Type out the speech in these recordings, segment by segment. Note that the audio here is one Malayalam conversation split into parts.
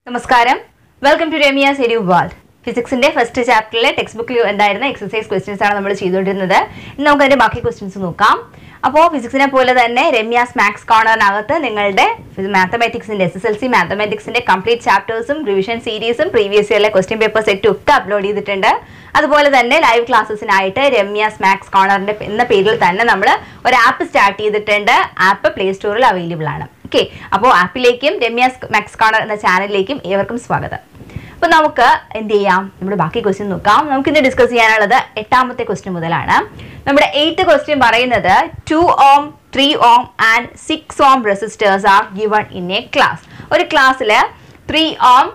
നമസ്കാരം വെൽക്കം ടു രമ്യ സെരി വേൾഡ് ഫിസിക്സിന്റെ ഫസ്റ്റ് ചാപ്റ്ററിലെ ടെക്സ്റ്റ് ബുക്കിൽ ഉണ്ടായിരുന്ന എക്സസൈസ് ക്വസ്റ്റ്യൻസ് ആണ് നമ്മൾ ചെയ്തുകൊണ്ടിരുന്നത് ഇന്ന് നമുക്ക് അതിന്റെ ബാക്കി ക്വസ്റ്റ്യൻസ് നോക്കാം അപ്പോൾ ഫിസിക്സിനെ പോലെ തന്നെ രമ്യാസ് മാത്സ് കോർണറിനകത്ത് നിങ്ങളുടെ മാത്തമാറ്റിക്സിന്റെ എസ് എസ് എൽ സി മാത്തമാറ്റിക്സിന്റെ കംപ്ലീറ്റ് ചാപ്റ്റേഴ്സും റിവിഷൻ സീരീസും പ്രീവിയസ് ഇയറിലെ ക്വസ്റ്റ്യൻ പേപ്പർ സെറ്റും ഒക്കെ അപ്ലോഡ് ചെയ്തിട്ടുണ്ട് അതുപോലെ തന്നെ ലൈവ് ക്ലാസ്സസിനായിട്ട് രമ്യാസ് മാത്സ് കോർണറിന്റെ എന്ന പേരിൽ തന്നെ നമ്മൾ ഒരു ആപ്പ് സ്റ്റാർട്ട് ചെയ്തിട്ടുണ്ട് ആപ്പ് പ്ലേ സ്റ്റോറിൽ അവൈലബിൾ ആണ് ഓക്കെ അപ്പോൾ ആപ്പിലേക്കും രമ്യാസ് മാത്സ് കോർണർ എന്ന ചാനലിലേക്കും ഏവർക്കും സ്വാഗതം അപ്പൊ നമുക്ക് എന്ത് ചെയ്യാം നമ്മുടെ ബാക്കി ക്വസ്റ്റ്യൻ നോക്കാം നമുക്ക് ഇന്ന് ഡിസ്കസ് ചെയ്യാനുള്ളത് എട്ടാമത്തെ ക്വസ്റ്റ്യൻ മുതലാണ് നമ്മുടെ എയ്ത്ത് ക്വസ്റ്റ്യൻ പറയുന്നത് two ohm three ohm and six ohm resistors are given in a class ഒരു ക്ലാസ്സിൽ three ohm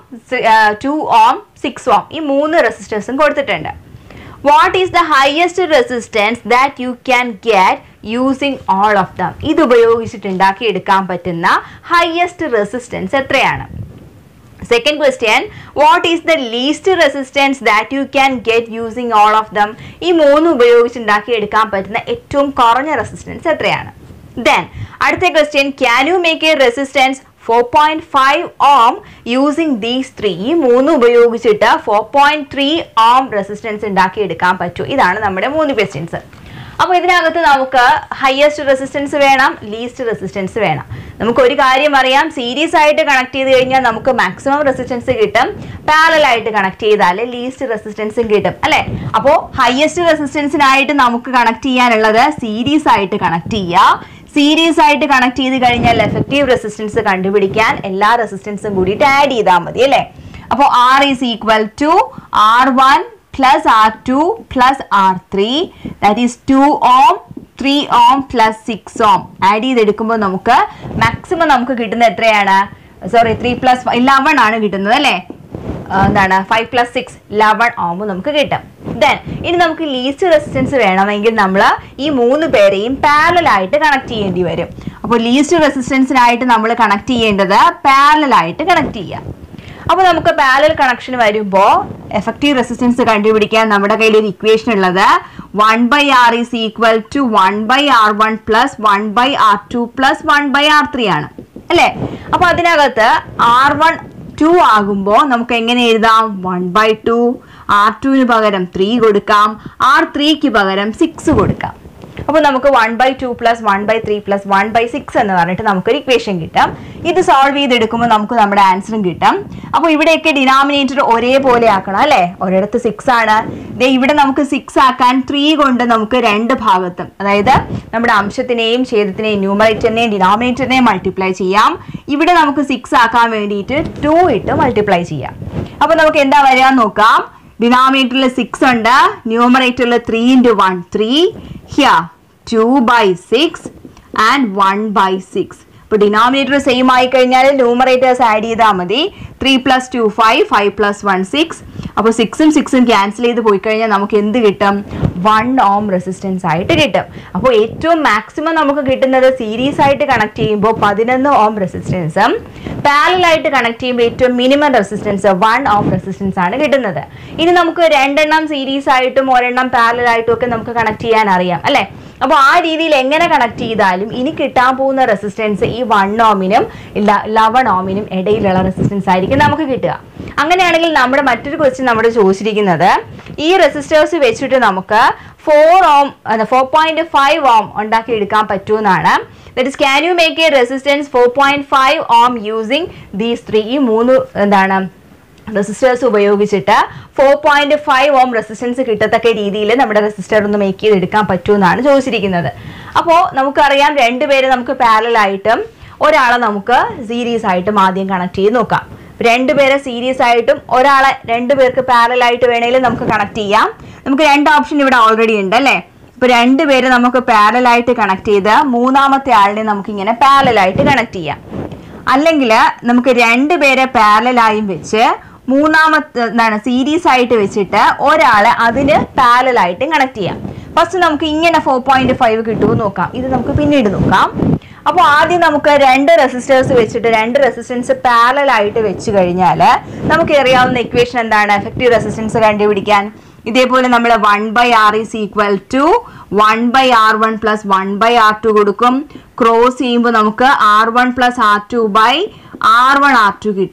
two ohm six ohm ഈ മൂന്ന് റെസിസ്റ്റേഴ്സും കൊടുത്തിട്ടുണ്ട് what is the highest resistance that you can get using all of them ഇത് ഉപയോഗിച്ചിട്ട് ഉണ്ടാക്കിയെടുക്കാൻ പറ്റുന്ന ഹയസ്റ്റ് റെസിസ്റ്റൻസ് എത്രയാണ് second question what is the least resistance that you can get using all of them ഈ മൂന്ന് ഉപയോഗിച്ച് ഉണ്ടാക്കിയെടുക്കാൻ പറ്റുന്ന ഏറ്റവും കുറഞ്ഞ റെസിസ്റ്റൻസ് എത്രയാണ് ദെൻ അടുത്ത question can you make a resistance four point five ohm using these three ഈ മൂന്ന് ഉപയോഗിച്ചിട്ട് four point three ohm resistance ഉണ്ടാക്കിയെടുക്കാൻ പറ്റൂ ഇതാണ് നമ്മുടെ മൂന്ന് ക്വസ്റ്റ്യൻസ് അപ്പോൾ ഇതിനകത്ത് നമുക്ക് ഹയസ്റ്റ് റെസിസ്റ്റൻസ് വേണം ലീസ്റ്റ് റെസിസ്റ്റൻസ് വേണം നമുക്ക് ഒരു കാര്യം അറിയാം സീരീസ് ആയിട്ട് കണക്ട് ചെയ്ത് കഴിഞ്ഞാൽ നമുക്ക് മാക്സിമം റെസിസ്റ്റൻസ് കിട്ടും പാരലൽ ആയിട്ട് കണക്ട് ചെയ്താൽ ലീസ്റ്റ് റെസിസ്റ്റൻസും കിട്ടും അല്ലെ അപ്പോൾ ഹയസ്റ്റ് റെസിസ്റ്റൻസിനായിട്ട് നമുക്ക് കണക്ട് ചെയ്യാനുള്ളത് സീരീസ് ആയിട്ട് കണക്ട് ചെയ്യുക സീരീസ് ആയിട്ട് കണക്ട് ചെയ്ത് കഴിഞ്ഞാൽ എഫക്റ്റീവ് റെസിസ്റ്റൻസ് കണ്ടുപിടിക്കാൻ എല്ലാ റെസിസ്റ്റൻസും കൂടിയിട്ട് ആഡ് ചെയ്താൽ മതി അല്ലേ അപ്പോൾ R is equal to R one plus R two plus R three that is two ohm three ohm plus six ohm add ചെയ്തെടുക്കുമ്പോൾ നമുക്ക് മാക്സിമം നമുക്ക് കിട്ടുന്നത് എത്രയാണ് സോറി ത്രീ പ്ലസ് ഇലവൺ ആണ് കിട്ടുന്നത് അല്ലേ ആ, എന്താണ് five plus six eleven ohm നമുക്ക് കിട്ടും ദെൻ ഇനി നമുക്ക് ലീസ്റ്റ് റെസിസ്റ്റൻസ് വേണമെങ്കിൽ നമ്മൾ ഈ മൂന്ന് പേരെയും പാരലൽ ആയിട്ട് കണക്ട് ചെയ്യേണ്ടി വരും അപ്പോൾ ലീസ്റ്റ് റെസിസ്റ്റൻസിനായിട്ട് നമ്മൾ കണക്ട് ചെയ്യേണ്ടത് പാരലൽ ആയിട്ട് കണക്ട് ചെയ്യാം അപ്പോൾ നമുക്ക് പാരലൽ കണക്ഷൻ വരുമ്പോൾ എഫക്റ്റീവ് റെസിസ്റ്റൻസ് കണ്ടുപിടിക്കാൻ നമ്മുടെ കയ്യിൽ ഒരു ഇക്വേഷൻ ഉള്ളത് one by R is equal to one by R one plus one by R two plus one by R three ആണ് അല്ലേ അപ്പോൾ അതിനകത്ത് ആർ വൺ ടു ആകുമ്പോൾ നമുക്ക് എങ്ങനെ എഴുതാം വൺ ബൈ ടു ആർ ടുവിന് പകരം ത്രീ കൊടുക്കാം ആർ ത്രീക്ക് പകരം സിക്സ് കൊടുക്കാം അപ്പോൾ നമുക്ക് one by two plus one by three plus one by six എന്ന് പറഞ്ഞിട്ട് നമുക്കൊരു ഇക്വേഷൻ കിട്ടും ഇത് സോൾവ് ചെയ്തെടുക്കുമ്പോൾ നമുക്ക് നമ്മുടെ ആൻസറും കിട്ടും അപ്പോൾ ഇവിടെയൊക്കെ ഡിനോമിനേറ്റർ ഒരേപോലെ ആക്കണം അല്ലേ ഒരിടത്ത് സിക്സ് ആണ് ദേ ഇവിടെ നമുക്ക് സിക്സ് ആക്കാൻ ത്രീ കൊണ്ട് നമുക്ക് രണ്ട് ഭാഗത്തും അതായത് നമ്മുടെ അംശത്തിനെയും ഛേദത്തിനെയും ന്യൂമറേറ്ററിനെയും ഡിനോമിനേറ്ററിനെയും മൾട്ടിപ്ലൈ ചെയ്യാം ഇവിടെ നമുക്ക് സിക്സ് ആക്കാൻ വേണ്ടിയിട്ട് ടു ഇട്ട് മൾട്ടിപ്ലൈ ചെയ്യാം അപ്പോൾ നമുക്ക് എന്താ വരിക നോക്കാം ഡിനോമിനേറ്ററിൽ സിക്സ് ഉണ്ട് ന്യൂമറേറ്ററിൽ three into one three here two by six and one by six ഇപ്പോൾ ഡിനോമിനേറ്റർ സെയിം ആയി കഴിഞ്ഞാൽ ന്യൂമറേറ്റേഴ്സ് ആഡ് ചെയ്താൽ മതി three plus two five five plus one six അപ്പോൾ സിക്സും സിക്സും ക്യാൻസൽ ചെയ്ത് പോയി കഴിഞ്ഞാൽ നമുക്ക് എന്ത് കിട്ടും വൺ ഓം റെസിസ്റ്റൻസ് ആയിട്ട് കിട്ടും അപ്പോൾ ഏറ്റവും മാക്സിമം നമുക്ക് കിട്ടുന്നത് സീരീസ് ആയിട്ട് കണക്ട് ചെയ്യുമ്പോൾ പതിനൊന്ന് ഓം റെസിസ്റ്റൻസും പാരലൽ ആയിട്ട് കണക്ട് ചെയ്യുമ്പോൾ ഏറ്റവും minimum resistance one ohm resistance ആണ് കിട്ടുന്നത് ഇനി നമുക്ക് രണ്ടെണ്ണം സീരീസ് ആയിട്ടും ഒരെണ്ണം പാരലൽ ആയിട്ടും ഒക്കെ നമുക്ക് കണക്ട് ചെയ്യാൻ അറിയാം അല്ലേ അപ്പോൾ ആ രീതിയിൽ എങ്ങനെ കണക്ട് ചെയ്താലും ഇനി കിട്ടാൻ പോകുന്ന റെസിസ്റ്റൻസ് ഈ വൺ ഓമിനും ലവൺ ഓമിനും ഇടയിലുള്ള റെസിസ്റ്റൻസ് ആയിരിക്കും നമുക്ക് കിട്ടുക അങ്ങനെയാണെങ്കിൽ നമ്മുടെ മറ്റൊരു ക്വസ്റ്റ്യൻ നമ്മുടെ ചോദിച്ചിരിക്കുന്നത് ഈ റെസിസ്റ്റേഴ്സ് വെച്ചിട്ട് നമുക്ക് four ohm four point five ohm ഉണ്ടാക്കി എടുക്കാൻ പറ്റുമെന്നാണ് that is can you make a resistance four point five ohm using these three ഈ മൂന്ന് എന്താണ് റെസിസ്റ്റേഴ്സ് ഉപയോഗിച്ചിട്ട് four point five ohm resistance കിട്ടത്തക്ക രീതിയിൽ നമ്മുടെ റെസിസ്റ്റർ ഒന്ന് മേക്ക് ചെയ്തെടുക്കാൻ പറ്റുമെന്നാണ് ചോദിച്ചിരിക്കുന്നത് അപ്പോൾ നമുക്കറിയാം രണ്ടുപേരെ നമുക്ക് പാരലൽ ആയിട്ടും ഒരാളെ നമുക്ക് സീരീസ് ആയിട്ടും ആദ്യം കണക്ട് ചെയ്ത് നോക്കാം രണ്ടുപേരെ സീരീസ് ആയിട്ടും ഒരാളെ രണ്ടുപേർക്ക് പാരലൽ ആയിട്ട് വേണമെങ്കിലും നമുക്ക് കണക്ട് ചെയ്യാം നമുക്ക് രണ്ട് ഓപ്ഷൻ ഇവിടെ ഓൾറെഡി ഉണ്ട് അല്ലേ ഇപ്പൊ രണ്ടുപേരെ നമുക്ക് പാരലൽ ആയിട്ട് കണക്ട് ചെയ്ത് മൂന്നാമത്തെ ആളിനെ നമുക്ക് ഇങ്ങനെ പാരലൽ ആയിട്ട് കണക്ട് ചെയ്യാം അല്ലെങ്കിൽ നമുക്ക് രണ്ടുപേരെ പാരലായും വെച്ച് മൂന്നാമത്തെ എന്താണ് സീരീസ് ആയിട്ട് വെച്ചിട്ട് ഒരാളെ അതിന് പാരലൽ ആയിട്ട് കണക്ട് ചെയ്യാം ഫസ്റ്റ് നമുക്ക് ഇങ്ങനെ ഫോർ പോയിന്റ് ഫൈവ് കിട്ടുമോ നോക്കാം ഇത് നമുക്ക് പിന്നീട് നോക്കാം അപ്പോൾ ആദ്യം നമുക്ക് രണ്ട് റെസിസ്റ്റേഴ്സ് വെച്ചിട്ട് രണ്ട് റെസിസ്റ്റൻസ് പാരലൽ ആയിട്ട് വെച്ച് കഴിഞ്ഞാൽ നമുക്ക് അറിയാവുന്ന ഇക്വേഷൻ എന്താണ് എഫക്റ്റീവ് റെസിസ്റ്റൻസ് കണ്ടുപിടിക്കാൻ ഇതേപോലെ നമ്മൾ one by R is equal to one by R one plus one by R two കൊടുക്കും ക്രോസ് ചെയ്യുമ്പോൾ നമുക്ക് R one plus R two by R one R two കിട്ടും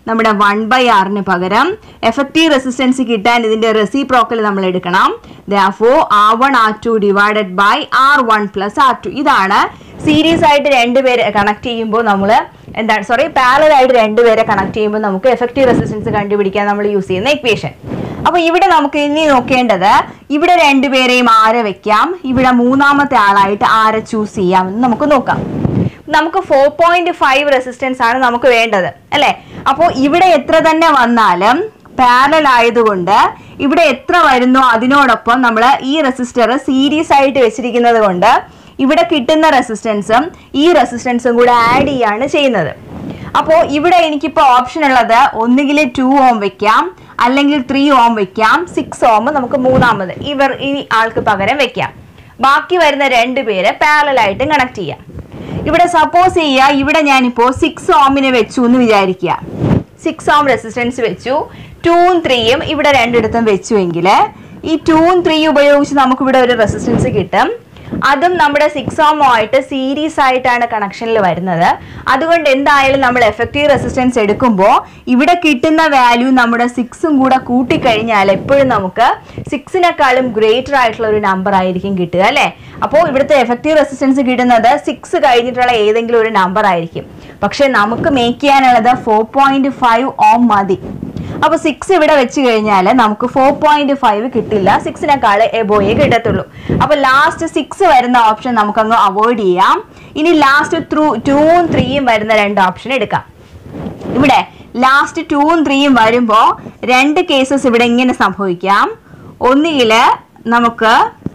നമ്മുടെ വൺ ബൈ ആറിന് പകരം എഫക്റ്റീവ് റെസിസ്റ്റൻസ് കിട്ടാൻ ഇതിന്റെ റെസിപ്രോക്കൽ നമ്മൾ എടുക്കണം though R one R two divided by R one plus R two ഇതാണ് സീരീസ് ആയിട്ട് രണ്ടുപേരെ കണക്ട് ചെയ്യുമ്പോൾ നമ്മൾ എന്താണ് സോറി പാരലൽ ആയിട്ട് രണ്ടുപേരെ കണക്ട് ചെയ്യുമ്പോൾ നമുക്ക് എഫക്റ്റീവ് റെസിസ്റ്റൻസ് കണ്ടുപിടിക്കാൻ നമ്മൾ യൂസ് ചെയ്യുന്ന ഇക്വേഷൻ അപ്പൊ ഇവിടെ നമുക്ക് ഇനി നോക്കേണ്ടത് ഇവിടെ രണ്ടുപേരെയും ആരെ വെക്കാം ഇവിടെ മൂന്നാമത്തെ ആളായിട്ട് ആരെ ചൂസ് ചെയ്യാം എന്ന് നമുക്ക് നോക്കാം നമുക്ക് ഫോർ പോയിന്റ് ഫൈവ് റെസിസ്റ്റൻസ് ആണ് നമുക്ക് വേണ്ടത് അല്ലെ അപ്പോൾ ഇവിടെ എത്ര തന്നെ വന്നാലും പാരലൽ ആയതുകൊണ്ട് ഇവിടെ എത്ര വരുന്നോ അതിനോടൊപ്പം നമ്മൾ ഈ റെസിസ്റ്റർ സീരീസ് ആയിട്ട് വെച്ചിരിക്കുന്നത് കൊണ്ട് ഇവിടെ കിട്ടുന്ന റെസിസ്റ്റൻസും ഈ റെസിസ്റ്റൻസും കൂടെ ആഡ് ചെയ്യാണ് ചെയ്യുന്നത് അപ്പോൾ ഇവിടെ എനിക്കിപ്പോൾ ഓപ്ഷൻ ഉള്ളത് ഒന്നുകിൽ ടു ഓം വെക്കാം അല്ലെങ്കിൽ ത്രീ ഓം വെക്കാം സിക്സ് ഓം നമുക്ക് മൂന്നാമത് ഇവർ ഈ ആൾക്ക് പകരം വെക്കാം ബാക്കി വരുന്ന രണ്ട് പേര് പാരലായിട്ടും കണക്ട് ചെയ്യാം ഇവിടെ സപ്പോസ് ചെയ്യുക ഇവിടെ ഞാനിപ്പോൾ സിക്സ് ഓമിനെ വെച്ചു എന്ന് വിചാരിക്കുക സിക്സ് ഓം റെസിസ്റ്റൻസ് വെച്ചു ടൂവും ത്രീയും ഇവിടെ രണ്ടിടത്തും വെച്ചുവെങ്കിൽ ഈ ടൂവും ത്രീയും ഉപയോഗിച്ച് നമുക്കിവിടെ ഒരു റെസിസ്റ്റൻസ് കിട്ടും അതും നമ്മുടെ സിക്സ് ഓമുമായിട്ട് സീരീസ് ആയിട്ടാണ് കണക്ഷനിൽ വരുന്നത് അതുകൊണ്ട് എന്തായാലും നമ്മൾ എഫക്റ്റീവ് റെസിസ്റ്റൻസ് എടുക്കുമ്പോൾ ഇവിടെ കിട്ടുന്ന വാല്യൂ നമ്മുടെ സിക്സും കൂടെ കൂട്ടിക്കഴിഞ്ഞാൽ എപ്പോഴും നമുക്ക് സിക്സിനെക്കാളും ഗ്രേറ്റർ ആയിട്ടുള്ള ഒരു നമ്പർ ആയിരിക്കും കിട്ടുക അല്ലേ അപ്പോൾ ഇവിടുത്തെ എഫക്റ്റീവ് റെസിസ്റ്റൻസ് കിട്ടുന്നത് സിക്സ് കഴിഞ്ഞിട്ടുള്ള ഏതെങ്കിലും ഒരു നമ്പർ ആയിരിക്കും പക്ഷെ നമുക്ക് മേക്ക് ചെയ്യാനുള്ളത് ഫോർ പോയിന്റ് ഫൈവ് ഓം മതി അപ്പൊ സിക്സ് ഇവിടെ വെച്ച് കഴിഞ്ഞാൽ നമുക്ക് ഫോർ പോയിന്റ് ഫൈവ് കിട്ടില്ല സിക്സിനേക്കാൾ എബോയെ കിട്ടത്തുള്ളൂ അപ്പൊ ലാസ്റ്റ് സിക്സ് വരുന്ന ഓപ്ഷൻ നമുക്കങ്ങ് അവോയ്ഡ് ചെയ്യാം ഇനി ലാസ്റ്റ് ത്രൂ ടൂവും ത്രീയും വരുന്ന രണ്ട് ഓപ്ഷൻ എടുക്കാം ഇവിടെ ലാസ്റ്റ് ടൂവും ത്രീയും വരുമ്പോൾ രണ്ട് കേസസ് ഇവിടെ ഇങ്ങനെ സംഭവിക്കാം ഒന്നുകിൽ നമുക്ക്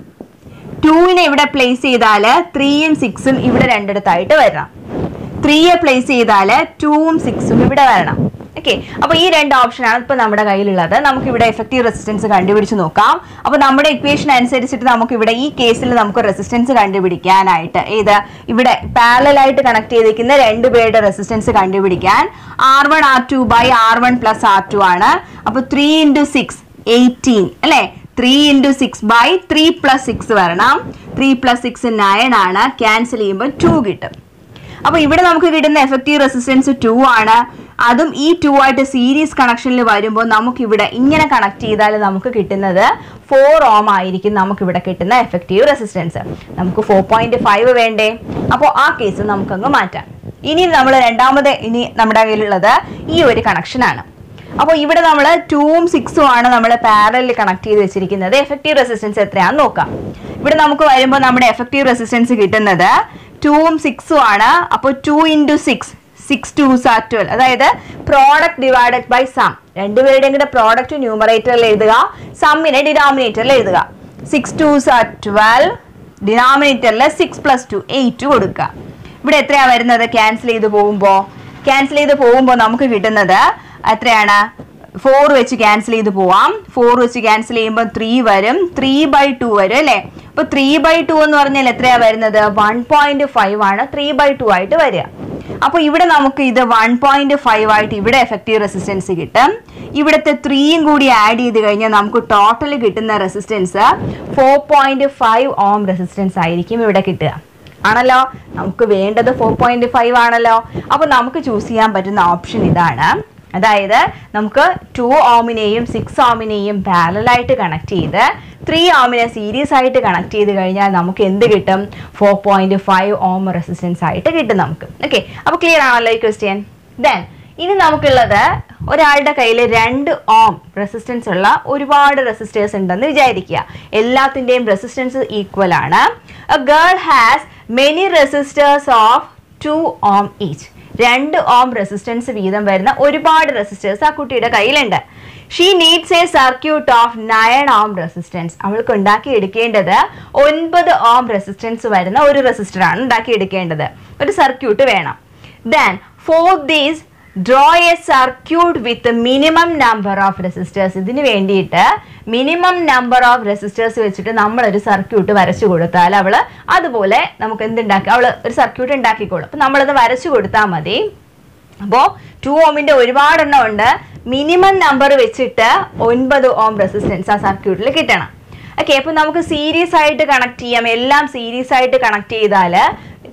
ടൂവിനെ ഇവിടെ പ്ലേസ് ചെയ്താൽ ത്രീയും സിക്സും ഇവിടെ രണ്ടിടത്തായിട്ട് വരണം ത്രീയെ പ്ലേസ് ചെയ്താൽ ടൂവും സിക്സും ഇവിടെ വരണം ഓക്കെ അപ്പൊ ഈ രണ്ട് ഓപ്ഷനാണ് ഇപ്പൊ നമ്മുടെ കയ്യിലുള്ളത് നമുക്ക് ഇവിടെ എഫക്റ്റീവ് റെസിസ്റ്റൻസ് കണ്ടുപിടിച്ച് നോക്കാം അപ്പൊ നമ്മുടെ ഇക്വേഷൻ അനുസരിച്ചിട്ട് നമുക്ക് ഇവിടെ ഈ കേസിൽ നമുക്ക് റെസിസ്റ്റൻസ് കണ്ടുപിടിക്കാനായിട്ട് ഏത് ഇവിടെ പാരലൽ ആയിട്ട് കണക്ട് ചെയ്തിരിക്കുന്ന രണ്ട് പേരുടെ റെസിസ്റ്റൻസ് കണ്ടുപിടിക്കാൻ R one R two by R one plus R two ആണ് അപ്പൊ ത്രീ ഇൻറ്റു സിക്സ് എയ്റ്റീൻ അല്ലേ three into six by three plus six വരണം ത്രീ പ്ലസ് സിക്സ് നയൻ ആണ് ക്യാൻസൽ ചെയ്യുമ്പോൾ ടു കിട്ടും അപ്പൊ ഇവിടെ നമുക്ക് കിട്ടുന്ന എഫക്റ്റീവ് റെസിസ്റ്റൻസ് ടു ആണ് അതും ഈ ടു ആയിട്ട് സീരീസ് കണക്ഷനിൽ വരുമ്പോൾ നമുക്ക് ഇവിടെ ഇങ്ങനെ കണക്ട് ചെയ്താൽ നമുക്ക് കിട്ടുന്നത് ഫോർ ഓം ആയിരിക്കും നമുക്ക് ഇവിടെ കിട്ടുന്ന എഫക്റ്റീവ് റെസിസ്റ്റൻസ് നമുക്ക് ഫോർ പോയിന്റ് ഫൈവ് വേണ്ടേ അപ്പോൾ ആ കേസ് നമുക്കങ്ങ് മാറ്റാം ഇനി നമ്മൾ രണ്ടാമത് ഇനി നമ്മുടെ കയ്യിലുള്ളത് ഈ ഒരു കണക്ഷനാണ് അപ്പോൾ ഇവിടെ നമ്മൾ ടൂവും സിക്സും ആണ് നമ്മൾ പാരലിൽ കണക്ട് ചെയ്ത് വെച്ചിരിക്കുന്നത് എഫക്റ്റീവ് റെസിസ്റ്റൻസ് എത്രയാണെന്ന് നോക്കാം ഇവിടെ നമുക്ക് വരുമ്പോൾ നമ്മുടെ എഫക്റ്റീവ് റെസിസ്റ്റൻസ് കിട്ടുന്നത് ടൂവും സിക്സും ആണ് അപ്പോൾ two into six six two സാർ ട്വൽവ് അതായത് പ്രോഡക്റ്റ് ഡിവൈഡഡ് ബൈ സം രണ്ടുപേരുടെയും കൂടെ പ്രോഡക്റ്റ് ന്യൂമറേറ്ററിൽ എഴുതുക സമ്മിനെ ഡിനോമിനേറ്ററിൽ എഴുതുക സിക്സ് ടു സാർ ട്വൽവ് ഡിനോമിനേറ്ററിൽ സിക്സ് പ്ലസ് ടു എയ്റ്റ് കൊടുക്കുക ഇവിടെ എത്രയാ വരുന്നത് ക്യാൻസൽ ചെയ്ത് പോകുമ്പോൾ ക്യാൻസൽ ചെയ്ത് പോകുമ്പോൾ നമുക്ക് കിട്ടുന്നത് എത്രയാണ് ഫോർ വെച്ച് ക്യാൻസൽ ചെയ്ത് പോവാം ഫോർ വെച്ച് ക്യാൻസൽ ചെയ്യുമ്പോൾ ത്രീ വരും ത്രീ ബൈ ടു വരും അല്ലേ അപ്പൊ ത്രീ ബൈ ടു എന്ന് പറഞ്ഞാൽ എത്രയാ വരുന്നത് വൺ പോയിന്റ് ഫൈവ് ആണ് ത്രീ ബൈ ടു ആയിട്ട് വരിക അപ്പോൾ ഇവിടെ നമുക്ക് ഇത് വൺ പോയിന്റ് ഫൈവ് ആയിട്ട് ഇവിടെ എഫക്റ്റീവ് റെസിസ്റ്റൻസ് കിട്ടും ഇവിടുത്തെ ത്രീയും കൂടി ആഡ് ചെയ്ത് കഴിഞ്ഞാൽ നമുക്ക് ടോട്ടൽ കിട്ടുന്ന resistance four point five ohm resistance ആയിരിക്കും ഇവിടെ കിട്ടുക ആണല്ലോ നമുക്ക് വേണ്ടത് ഫോർ പോയിന്റ് ഫൈവ് ആണല്ലോ അപ്പൊ നമുക്ക് ചൂസ് ചെയ്യാൻ പറ്റുന്ന ഓപ്ഷൻ ഇതാണ് അതായത് നമുക്ക് ടു ഓമിനെയും സിക്സ് ഓമിനെയും പാരലായിട്ട് കണക്ട് ചെയ്ത് ത്രീ ഓമിനെ സീരീസ് ആയിട്ട് കണക്ട് ചെയ്ത് കഴിഞ്ഞാൽ നമുക്ക് എന്ത് കിട്ടും four point five ohm resistance ആയിട്ട് കിട്ടും നമുക്ക് ഓക്കെ അപ്പോൾ ക്ലിയർ ആണല്ലോ ഈ ക്വസ്റ്റ്യൻ ദെൻ ഇനി നമുക്കുള്ളത് ഒരാളുടെ കയ്യിൽ രണ്ട് ഓം റെസിസ്റ്റൻസ് ഉള്ള ഒരുപാട് റെസിസ്റ്റേഴ്സ് ഉണ്ടെന്ന് വിചാരിക്കുക എല്ലാത്തിൻ്റെയും റെസിസ്റ്റൻസ് ഈക്വൽ ആണ് a girl has many resistors of two ohm each രണ്ട് ഓം റെസിസ്റ്റൻസ് വീതം വരുന്ന ഒരുപാട് റെസിസ്റ്റേഴ്സ് ആ കുട്ടിയുടെ കയ്യിലുണ്ട് she needs a circuit of nine ohm resistance അവൾക്ക് ഉണ്ടാക്കി എടുക്കേണ്ടത് ഒൻപത് ഓം റെസിസ്റ്റൻസ് വരുന്ന ഒരു റെസിസ്റ്ററാണ് ഉണ്ടാക്കി എടുക്കേണ്ടത് ഒരു സർക്യൂട്ട് വേണം then for these draw a circuit with minimum number of resistors ഇതിന് വേണ്ടിയിട്ട് മിനിമം നമ്പർ ഓഫ് റെസിസ്റ്റേഴ്സ് വെച്ചിട്ട് നമ്മൾ ഒരു സർക്യൂട്ട് വരച്ചു കൊടുത്താൽ അവള് അതുപോലെ നമുക്ക് എന്തുണ്ടാക്കി അവള് ഒരു സർക്യൂട്ട് ഉണ്ടാക്കിക്കോളും അപ്പൊ നമ്മളത് വരച്ചു കൊടുത്താൽ മതി അപ്പോൾ ടു ഓമിന്റെ ഒരുപാടെണ്ണം ഉണ്ട് മിനിമം നമ്പർ വെച്ചിട്ട് ഒൻപത് ഓം റെസിസ്റ്റൻസ് ആ സർക്യൂട്ടിൽ കിട്ടണം ഓക്കെ അപ്പൊ നമുക്ക് സീരീസ് ആയിട്ട് കണക്ട് ചെയ്യാം എല്ലാം സീരീസ് ആയിട്ട് കണക്ട് ചെയ്താൽ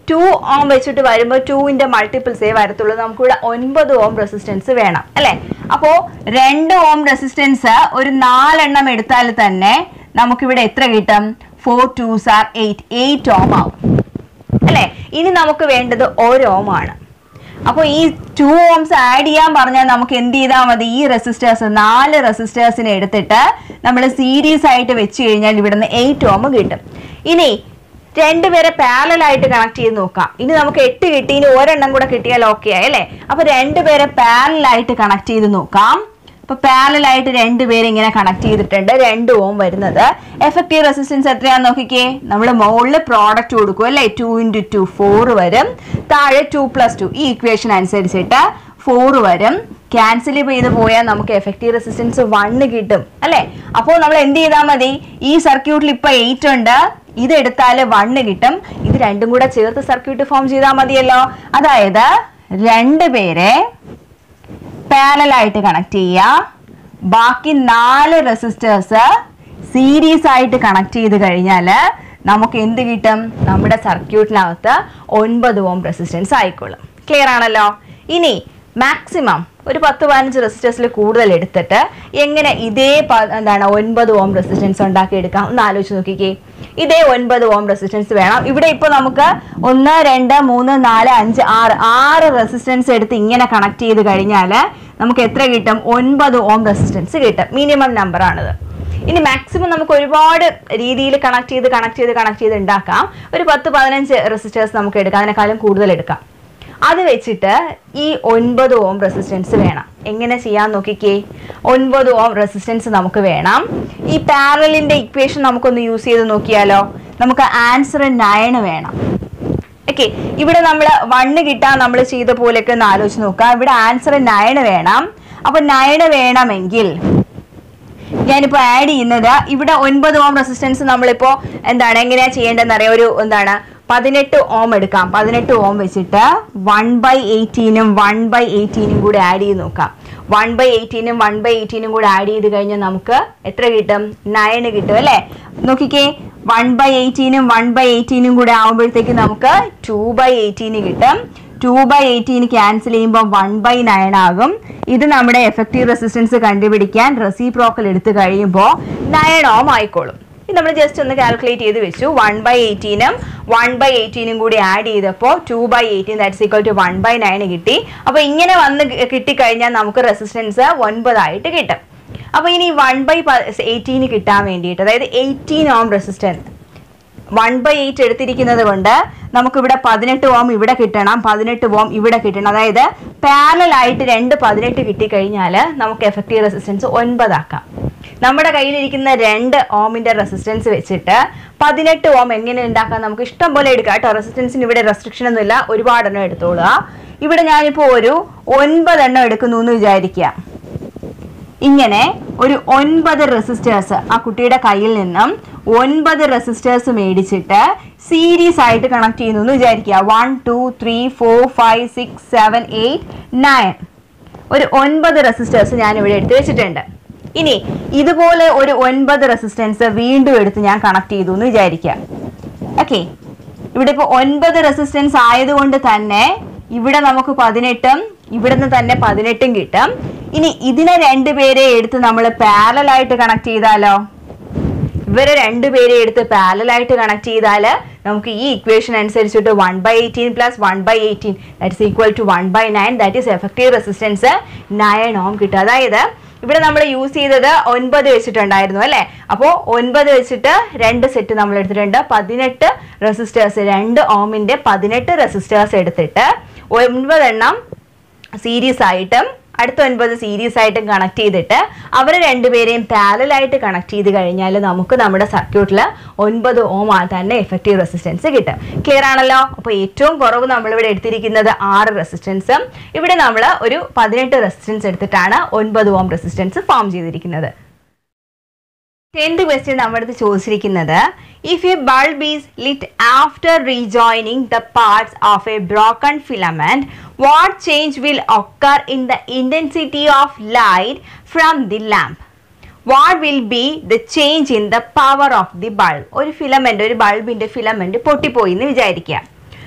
ടു ഓം വെച്ചിട്ട് വരുമ്പോൾ ടൂവിന്റെ മൾട്ടിപ്പിൾസേ വരത്തുള്ളൂ നമുക്കിവിടെ ഒൻപത് ഓം റെസിസ്റ്റൻസ് വേണം അല്ലെ അപ്പോ രണ്ട് ഓം റെസിസ്റ്റൻസ് ഒരു നാലെണ്ണം എടുത്താൽ തന്നെ നമുക്കിവിടെ എത്ര കിട്ടും ഫോർ ടു സാർ എയ്റ്റ് എയ്റ്റ് ഓം ആവും അല്ലെ ഇനി നമുക്ക് വേണ്ടത് ഒരു ഓം ആണ് അപ്പോൾ ഈ ടു ഓംസ് ആഡ് ചെയ്യാൻ പറഞ്ഞാൽ നമുക്ക് എന്ത് ചെയ്താൽ മതി ഈ റെസിസ്റ്റേഴ്സ് നാല് റെസിസ്റ്റേഴ്സിനെ എടുത്തിട്ട് നമ്മൾ സീരീസ് ആയിട്ട് വെച്ച് കഴിഞ്ഞാൽ ഇവിടുന്ന് എയ്റ്റ് ഓം കിട്ടും ഇനി രണ്ടുപേരെ പാരലൽ ആയിട്ട് കണക്ട് ചെയ്ത് നോക്കാം ഇനി നമുക്ക് എട്ട് കിട്ടി ഇനി ഒരെണ്ണം കൂടെ കിട്ടിയാൽ ഓക്കെ ആയി അല്ലേ അപ്പൊ രണ്ടുപേരെ പാരലൽ ആയിട്ട് കണക്ട് ചെയ്ത് നോക്കാം ഇപ്പൊ പാരലൽ ആയിട്ട് രണ്ടുപേരെ ഇങ്ങനെ കണക്ട് ചെയ്തിട്ടുണ്ട് രണ്ട് ഓം വരുന്നത് എഫക്റ്റീവ് റെസിസ്റ്റൻസ് എത്രയാന്ന് നോക്കിക്കേ നമ്മൾ മുകളിൽ പ്രോഡക്റ്റ് കൊടുക്കും അല്ലേ ടു ഇൻറ്റു ടു ഫോർ വരും താഴെ ടു പ്ലസ് ടു ഈ ഇക്വേഷൻ അനുസരിച്ചിട്ട് ഫോർ വരും ക്യാൻസൽ ചെയ്ത് പോയാൽ നമുക്ക് എഫക്റ്റീവ് റെസിസ്റ്റൻസ് വണ്ണ് കിട്ടും അല്ലേ അപ്പോൾ നമ്മൾ എന്ത് ചെയ്താൽ മതി ഈ സർക്യൂട്ടിൽ ഇപ്പൊ എയ്റ്റ് ഉണ്ട് ഇത് എടുത്താൽ വണ്ണ് കിട്ടും ഇത് രണ്ടും കൂടെ ചേർത്ത് സർക്യൂട്ട് ഫോം ചെയ്താൽ മതിയല്ലോ അതായത് രണ്ട് പേരെ പാരലായിട്ട് കണക്ട് ചെയ്യുക ബാക്കി നാല് റെസിസ്റ്റേഴ്സ് സീരീസ് ആയിട്ട് കണക്ട് ചെയ്ത് കഴിഞ്ഞാൽ നമുക്ക് എന്ത് കിട്ടും നമ്മുടെ സർക്യൂട്ടിനകത്ത് ഒൻപത് ഓം റെസിസ്റ്റൻസ് ആയിക്കോളും ക്ലിയർ ആണല്ലോ ഇനി മാക്സിമം ഒരു പത്ത് പതിനഞ്ച് റെസിസ്റ്റേഴ്സിൽ കൂടുതൽ എടുത്തിട്ട് എങ്ങനെ ഇതേ പ- എന്താണ് ഒൻപത് ഓം റെസിസ്റ്റൻസ് ഉണ്ടാക്കി എടുക്കാം ഒന്ന് ആലോചിച്ച് നോക്കിക്കേ ഇതേ ഒൻപത് ഓം റെസിസ്റ്റൻസ് വേണം ഇവിടെ ഇപ്പോൾ നമുക്ക് ഒന്ന് രണ്ട് മൂന്ന് നാല് അഞ്ച് ആറ് ആറ് റെസിസ്റ്റൻസ് എടുത്ത് ഇങ്ങനെ കണക്ട് ചെയ്ത് കഴിഞ്ഞാൽ നമുക്ക് എത്ര കിട്ടും ഒൻപത് ഓം റെസിസ്റ്റൻസ് കിട്ടും മിനിമം നമ്പർ ആണിത് ഇനി മാക്സിമം നമുക്ക് ഒരുപാട് രീതിയിൽ കണക്ട് ചെയ്ത് കണക്ട് ചെയ്ത് കണക്ട് ചെയ്ത് ഉണ്ടാക്കാം ഒരു പത്ത് പതിനഞ്ച് റെസിസ്റ്റേഴ്സ് നമുക്ക് എടുക്കാം അതിനേക്കാളും കൂടുതൽ എടുക്കാം അത് വെച്ചിട്ട് ഈ ഒൻപത് ഓം റെസിസ്റ്റൻസ് വേണം എങ്ങനെ ചെയ്യാൻ നോക്കിക്കേ ഒൻപത് ഓം റെസിസ്റ്റൻസ് നമുക്ക് വേണം ഈ പാരലിന്റെ ഇക്വേഷൻ നമുക്കൊന്ന് യൂസ് ചെയ്ത് നോക്കിയാലോ നമുക്ക് ആൻസർ നയൻ വേണം ഓക്കെ ഇവിടെ നമ്മൾ വണ്ണ് കിട്ടാൻ നമ്മൾ ചെയ്ത പോലെയൊക്കെ ഒന്ന് ആലോചിച്ച് നോക്കാം ഇവിടെ ആൻസർ നയൻ വേണം അപ്പൊ നയൻ വേണമെങ്കിൽ ഞാനിപ്പോ ആഡ് ചെയ്യുന്നത് ഇവിടെ ഒൻപത് ഓം റെസിസ്റ്റൻസ് നമ്മളിപ്പോ എന്താണ് എങ്ങനെയാ ചെയ്യേണ്ടതെന്ന് അറിയാം ഒരു എന്താണ് പതിനെട്ട് ഓം എടുക്കാം പതിനെട്ട് ഓം വെച്ചിട്ട് വൺ ബൈ എയ്റ്റീനും വൺ ബൈ എയ്റ്റീനും കൂടി ആഡ് ചെയ്ത് നോക്കാം വൺ ബൈ എയ്റ്റീനും വൺ ബൈ എയ്റ്റീനും കൂടി ആഡ് ചെയ്ത് കഴിഞ്ഞാൽ നമുക്ക് എത്ര കിട്ടും നയൻ കിട്ടും അല്ലേ നോക്കിക്കേ വൺ ബൈ എയ്റ്റീനും വൺ ബൈ എയ്റ്റീനും കൂടി ആകുമ്പോഴത്തേക്ക് നമുക്ക് ടു ബൈ എയ്റ്റീന് കിട്ടും ടു ബൈ എയ്റ്റീൻ ക്യാൻസൽ ചെയ്യുമ്പോൾ വൺ ബൈ നയൻ ആകും ഇത് നമ്മുടെ എഫക്റ്റീവ് റെസിസ്റ്റൻസ് കണ്ടുപിടിക്കാൻ റെസിപ്രോക്കൽ എടുത്തു കഴിയുമ്പോൾ നയൻ ഓം ആയിക്കോളും ഇത് നമ്മൾ ജസ്റ്റ് ഒന്ന് കാൽക്കുലേറ്റ് ചെയ്ത് വെച്ചു വൺ ബൈ എയ്റ്റീനും വൺ ബൈ എയ്റ്റീനും കൂടി ആഡ് ചെയ്തപ്പോൾ two by eighteen that's equal to one by nine കിട്ടി അപ്പോൾ ഇങ്ങനെ വന്ന് കി- കിട്ടിക്കഴിഞ്ഞാൽ നമുക്ക് റെസിസ്റ്റൻസ് ഒൻപതായിട്ട് കിട്ടും അപ്പോൾ ഇനി വൺ ബൈ എയ്റ്റീന് കിട്ടാൻ വേണ്ടിയിട്ട് അതായത് eighteen ohm resistance one by eight എടുത്തിരിക്കുന്നത് കൊണ്ട് നമുക്കിവിടെ പതിനെട്ട് ഓം ഇവിടെ കിട്ടണം പതിനെട്ട് ഓം ഇവിടെ കിട്ടണം അതായത് പാരലൽ ആയിട്ട് രണ്ട് പതിനെട്ട് കിട്ടിക്കഴിഞ്ഞാൽ നമുക്ക് എഫക്റ്റീവ് റെസിസ്റ്റൻസ് ഒൻപതാക്കാം നമ്മുടെ കയ്യിലിരിക്കുന്ന രണ്ട് ഓമിന്റെ റെസിസ്റ്റൻസ് വെച്ചിട്ട് പതിനെട്ട് ഓം എങ്ങനെ ഉണ്ടാക്കാം നമുക്ക് ഇഷ്ടം പോലെ എടുക്കാം കേട്ടോ റെസിസ്റ്റൻസിന് ഇവിടെ റെസ്ട്രിക്ഷൻ ഒന്നുമില്ല ഒരുപാടെണ്ണം എടുത്തോളുക ഇവിടെ ഞാനിപ്പോൾ ഒരു ഒൻപതെണ്ണം എടുക്കുന്നു എന്ന് വിചാരിക്കുക ഇങ്ങനെ ഒരു ഒൻപത് റെസിസ്റ്റേഴ്സ് ആ കുട്ടിയുടെ കയ്യിൽ നിന്നും ഒൻപത് റെസിസ്റ്റേഴ്സ് മേടിച്ചിട്ട് സീരീസ് ആയിട്ട് കണക്ട് ചെയ്യുന്നു എന്ന് വിചാരിക്കുക one two three four five six seven eight nine ഒരു ഒൻപത് റെസിസ്റ്റേഴ്സ് ഞാൻ ഇവിടെ എടുത്ത് വെച്ചിട്ടുണ്ട് ഇനി ഇതുപോലെ ഒരു ഒൻപത് റെസിസ്റ്റൻസ് വീണ്ടും എടുത്ത് ഞാൻ കണക്ട് ചെയ്തു എന്ന് വിചാരിക്കുക ഓക്കെ ഇവിടെ ഇപ്പോൾ ഒൻപത് റെസിസ്റ്റൻസ് ആയതുകൊണ്ട് തന്നെ ഇവിടെ നമുക്ക് പതിനെട്ടും ഇവിടുന്ന് തന്നെ പതിനെട്ടും കിട്ടും ഇനി ഇതിനെ രണ്ടുപേരെ എടുത്ത് നമ്മൾ പാരലായിട്ട് കണക്ട് ചെയ്താലോ ഇവരെ രണ്ടുപേരെ എടുത്ത് പാരലായിട്ട് കണക്ട് ചെയ്താൽ നമുക്ക് ഈ ഇക്വേഷൻ അനുസരിച്ചിട്ട് one by eighteen plus one by eighteen that is equal to one by nine that is effective resistance nine ohm കിട്ടും അതായത് ഇവിടെ നമ്മൾ യൂസ് ചെയ്തത് ഒൻപത് വെച്ചിട്ടുണ്ടായിരുന്നു അല്ലേ അപ്പോൾ ഒൻപത് വെച്ചിട്ട് രണ്ട് സെറ്റ് നമ്മൾ എടുത്തിട്ടുണ്ട് പതിനെട്ട് റെസിസ്റ്റേഴ്സ് രണ്ട് ഓമിന്റെ പതിനെട്ട് റെസിസ്റ്റേഴ്സ് എടുത്തിട്ട് ഒൻപതെണ്ണം സീരീസ് ആയിട്ടും അടുത്ത ഒൻപത് സീരീസ് ആയിട്ടും കണക്ട് ചെയ്തിട്ട് അവർ രണ്ടുപേരെയും പാരലായിട്ട് കണക്ട് ചെയ്ത് കഴിഞ്ഞാൽ നമുക്ക് നമ്മുടെ സർക്യൂട്ടിൽ ഒൻപത് ഓം ആ തന്നെ എഫക്റ്റീവ് റെസിസ്റ്റൻസ് കിട്ടും ക്ലിയർ ആണല്ലോ അപ്പോൾ ഏറ്റവും കുറവ് നമ്മളിവിടെ എടുത്തിരിക്കുന്നത് ആറ് റെസിസ്റ്റൻസും ഇവിടെ നമ്മൾ ഒരു പതിനെട്ട് റെസിസ്റ്റൻസ് എടുത്തിട്ടാണ് ഒൻപത് ഓം റെസിസ്റ്റൻസ് ഫോം ചെയ്തിരിക്കുന്നത് ടെൻത്ത് ക്വസ്റ്റ്യൻ നമ്മുടെ അടുത്ത് ചോദിച്ചിരിക്കുന്നത് if a bulb is lit after rejoining the parts of a broken filament what change will occur in the intensity of light from the lamp what will be the change in the power of the bulb ഒരു ഫിലമെന്റ് ഒരു ബൾബിന്റെ ഫിലമെന്റ് പൊട്ടിപ്പോയി എന്ന് വിചാരിക്കുക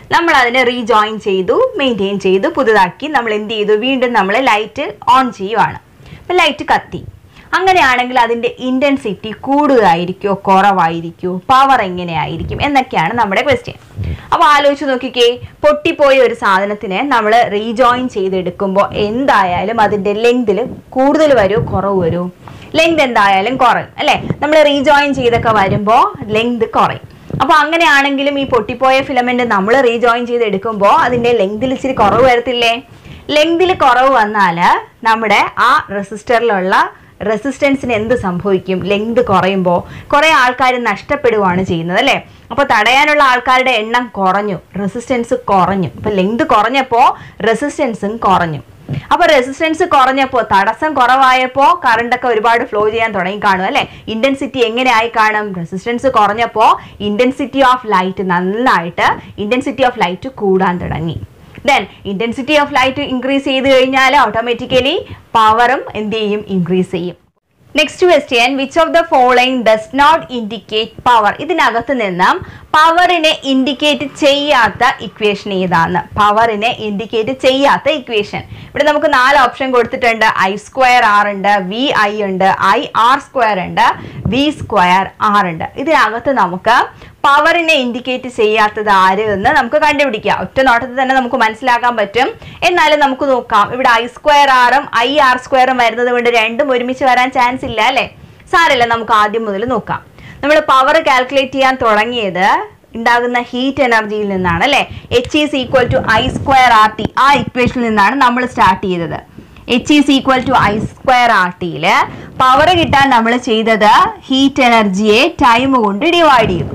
നമ്മൾ അതിനെ റീജോയിൻ ചെയ്തു മെയിൻറ്റെയിൻ ചെയ്തു പുതുതാക്കി നമ്മൾ എന്ത് ചെയ്തു വീണ്ടും നമ്മൾ ലൈറ്റ് ഓൺ ചെയ്യുവാണ് അപ്പം ലൈറ്റ് കത്തി അങ്ങനെയാണെങ്കിൽ അതിൻ്റെ ഇൻറ്റൻസിറ്റി കൂടുതലായിരിക്കുമോ കുറവായിരിക്കുമോ പവർ എങ്ങനെയായിരിക്കും എന്നൊക്കെയാണ് നമ്മുടെ ക്വസ്റ്റ്യൻ അപ്പോൾ ആലോചിച്ച് നോക്കിക്കേ പൊട്ടിപ്പോയ ഒരു സാധനത്തിനെ നമ്മൾ റീജോയിൻ ചെയ്തെടുക്കുമ്പോൾ എന്തായാലും അതിൻ്റെ ലെങ്തിൽ കൂടുതൽ വരുമോ കുറവ് വരുമോ ലെങ്ത് എന്തായാലും കുറയും അല്ലേ നമ്മൾ റീജോയിൻ ചെയ്തൊക്കെ വരുമ്പോൾ ലെങ്ത് കുറയും അപ്പോൾ അങ്ങനെയാണെങ്കിലും ഈ പൊട്ടിപ്പോയ ഫിലമെന്റ് നമ്മൾ റീജോയിൻ ചെയ്ത് എടുക്കുമ്പോൾ അതിൻ്റെ ലെങ്തിൽ ഇച്ചിരി കുറവ് വരത്തില്ലേ ലെങ്തിൽ കുറവ് വന്നാൽ നമ്മുടെ ആ റെസിസ്റ്ററിലുള്ള റെസിസ്റ്റൻസിന് എന്ത് സംഭവിക്കും ലെങ്ത് കുറയുമ്പോൾ കുറേ ആൾക്കാർ നഷ്ടപ്പെടുകയാണ് ചെയ്യുന്നത് അല്ലേ അപ്പോൾ തടയാനുള്ള ആൾക്കാരുടെ എണ്ണം കുറഞ്ഞു റെസിസ്റ്റൻസ് കുറഞ്ഞു അപ്പോൾ ലെങ്ത് കുറഞ്ഞപ്പോൾ റെസിസ്റ്റൻസും കുറഞ്ഞു അപ്പോൾ റെസിസ്റ്റൻസ് കുറഞ്ഞപ്പോൾ തടസ്സം കുറവായപ്പോൾ കറണ്ടൊക്കെ ഒരുപാട് ഫ്ലോ ചെയ്യാൻ തുടങ്ങി കാണും അല്ലേ ഇന്റൻസിറ്റി എങ്ങനെ ആയി കാണും റെസിസ്റ്റൻസ് കുറഞ്ഞപ്പോൾ ഇന്റൻസിറ്റി ഓഫ് ലൈറ്റ് നന്നായിട്ട് ഇന്റൻസിറ്റി ഓഫ് ലൈറ്റ് കൂടാൻ തുടങ്ങി then intensity of light increase ചെയ്ത് കഴിഞ്ഞാൽ ഓട്ടോമാറ്റിക്കലി പവറും എന്ത് ചെയ്യും ഇൻക്രീസ് ചെയ്യും next question which of the following does not indicate power ഇതിനകത്ത് നിന്നും പവറിനെ ഇൻഡിക്കേറ്റ് ചെയ്യാത്ത ഇക്വേഷൻ ഏതാണ് പവറിനെ ഇൻഡിക്കേറ്റ് ചെയ്യാത്ത ഇക്വേഷൻ ഇവിടെ നമുക്ക് നാല് ഓപ്ഷൻ കൊടുത്തിട്ടുണ്ട് ഐ സ്ക്വയർ ആർ ഉണ്ട് വി ഐ ഉണ്ട് ഐ ആർ സ്ക്വയർ ഉണ്ട് വി സ്ക്വയർ ആർ ഉണ്ട് ഇതിനകത്ത് നമുക്ക് പവറിനെ ഇൻഡിക്കേറ്റ് ചെയ്യാത്തത് ആര് എന്ന് നമുക്ക് കണ്ടുപിടിക്കാം ഒറ്റ നോട്ടത്തിൽ തന്നെ നമുക്ക് മനസ്സിലാക്കാൻ പറ്റും എന്നാലും നമുക്ക് നോക്കാം ഇവിടെ ഐ സ്ക്വയർ ആറും ഐ ആർ സ്ക്വയറും വരുന്നത് കൊണ്ട് രണ്ടും ഒരുമിച്ച് വരാൻ ചാൻസ് ഇല്ല അല്ലേ സാരമില്ല നമുക്ക് ആദ്യം മുതൽ നോക്കാം നമ്മൾ പവർ കാൽക്കുലേറ്റ് ചെയ്യാൻ തുടങ്ങിയത് ഉണ്ടാകുന്ന ഹീറ്റ് എനർജിയിൽ നിന്നാണ് അല്ലേ H is equal to I square R T ആ ഇക്വേഷനിൽ നിന്നാണ് നമ്മൾ സ്റ്റാർട്ട് ചെയ്തത് H is equal to I square R ടിയിൽ പവർ കിട്ടാൻ നമ്മൾ ചെയ്തത് ഹീറ്റ് എനർജിയെ ടൈം കൊണ്ട് ഡിവൈഡ് ചെയ്തു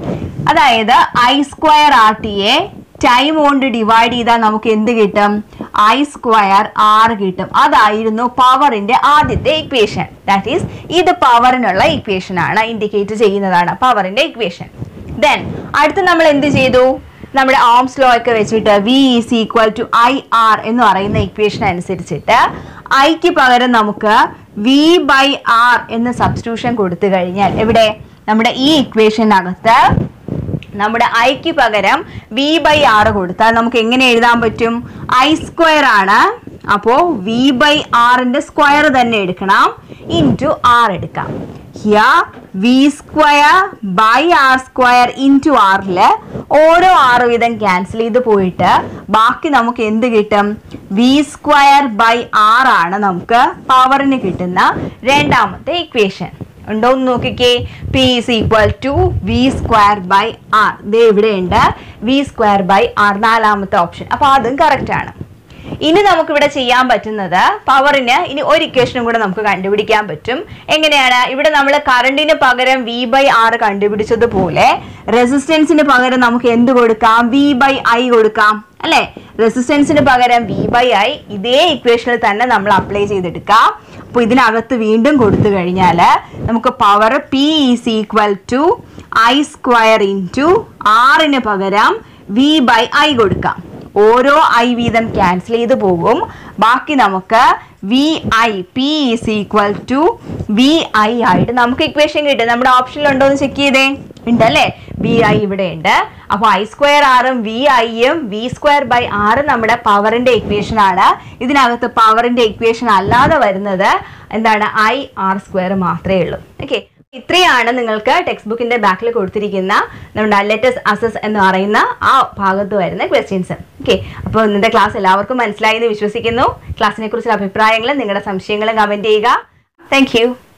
അതായത് ഐ സ്ക്വയർ ആർ ടിയെ ടൈം കൊണ്ട് ഡിവൈഡ് ചെയ്താൽ നമുക്ക് എന്ത് കിട്ടും ഐ സ്ക്വയർ ആർ കിട്ടും അതായിരുന്നു പവറിന്റെ ആദ്യത്തെ ഇക്വേഷൻ ദാറ്റ് ഈസ് ഇത് പവറിനുള്ള ഇക്വേഷൻ ആണ് ഇൻഡിക്കേറ്റ് ചെയ്യുന്നതാണ് പവറിന്റെ ഇക്വേഷൻ ദെൻ അടുത്ത് നമ്മൾ എന്ത് ചെയ്തു നമ്മുടെ ഓംസ് ലോ ഒക്കെ വെച്ചിട്ട് V is equal to I R എന്ന് പറയുന്ന ഇക്വേഷൻ അനുസരിച്ചിട്ട് ഐക്ക് പകരം നമുക്ക് വി ബൈ ആർ എന്ന് സബ്സ്റ്റിറ്റ്യൂഷൻ കൊടുത്തു കഴിഞ്ഞാൽ എവിടെ നമ്മുടെ ഈ ഇക്വേഷനകത്ത് നമ്മുടെ ഐക്ക് പകരം വി ബൈ ആർ കൊടുത്താൽ നമുക്ക് എങ്ങനെ എഴുതാൻ പറ്റും ഐ സ്ക്വയർ ആണ് അപ്പോൾ വി ബൈ ആറിന്റെ സ്ക്വയർ തന്നെ എടുക്കണം ഇൻറ്റു ആർ എടുക്കാം here V square by R square into ആറിൽ ഓരോ ആറ് വീതം ക്യാൻസൽ ചെയ്ത് പോയിട്ട് ബാക്കി നമുക്ക് എന്ത് കിട്ടും വി സ്ക്വയർ ബൈ ആർ ആണ് നമുക്ക് പവറിന് കിട്ടുന്ന രണ്ടാമത്തെ ഇക്വേഷൻ ഉണ്ടോ എന്ന് നോക്കിക്കേ P is equal to V square by R ഇത് ഇവിടെയുണ്ട് വി സ്ക്വയർ ബൈ ആർ നാലാമത്തെ ഓപ്ഷൻ അപ്പോൾ അതും കറക്റ്റ് ആണ് ഇനി നമുക്കിവിടെ ചെയ്യാൻ പറ്റുന്നത് പവറിന് ഇനി ഒരു ഇക്വേഷനും കൂടെ നമുക്ക് കണ്ടുപിടിക്കാൻ പറ്റും എങ്ങനെയാണ് ഇവിടെ നമ്മൾ കറണ്ടിന് പകരം വി ബൈ ആർ കണ്ടുപിടിച്ചതുപോലെ റെസിസ്റ്റൻസിന് പകരം നമുക്ക് എന്ത് കൊടുക്കാം വി ബൈ ഐ കൊടുക്കാം അല്ലെ റെസിസ്റ്റൻസിന് പകരം വി ബൈ ഐ ഇതേ ഇക്വേഷനിൽ തന്നെ നമ്മൾ അപ്ലൈ ചെയ്തെടുക്കാം അപ്പോൾ ഇതിനകത്ത് വീണ്ടും കൊടുത്തു കഴിഞ്ഞാൽ നമുക്ക് power P is equal to I square into ആറിന് പകരം വി ബൈ ഐ കൊടുക്കാം ഓരോ ഐ വീതം ക്യാൻസൽ ചെയ്ത് പോകും ബാക്കി നമുക്ക് V I P is equal to V I ആയിട്ട് നമുക്ക് ഇക്വേഷൻ കിട്ടും നമ്മുടെ ഓപ്ഷനിൽ ഉണ്ടോ എന്ന് ചെക്ക് ചെയ്തേ ഉണ്ടല്ലേ വി ഐ ഇവിടെ ഉണ്ട് അപ്പോൾ ഐ സ്ക്വയർ ആറും വി ഐയും വി സ്ക്വയർ ബൈ ആറും നമ്മുടെ പവറിന്റെ ഇക്വേഷൻ ആണ് ഇതിനകത്ത് പവറിന്റെ ഇക്വേഷൻ അല്ലാതെ വരുന്നത് എന്താണ് ഐ ആർ സ്ക്വയർ മാത്രമേ ഉള്ളൂ ഓക്കെ ഇത്രയാണ് നിങ്ങൾക്ക് ടെക്സ്റ്റ് ബുക്കിന്റെ ബാക്കിൽ കൊടുത്തിരിക്കുന്ന നമ്മുടെ ലെറ്റസ് അസസ് എന്ന് പറയുന്ന ആ ഭാഗത്ത് വരുന്ന ക്വസ്റ്റ്യൻസ് ഓക്കെ അപ്പോൾ ഇന്നത്തെ ക്ലാസ് എല്ലാവർക്കും മനസ്സിലായി എന്ന് വിശ്വസിക്കുന്നു ക്ലാസ്സിനെ കുറിച്ചുള്ള അഭിപ്രായങ്ങളും നിങ്ങളുടെ സംശയങ്ങളും കമന്റ് ചെയ്യുക താങ്ക്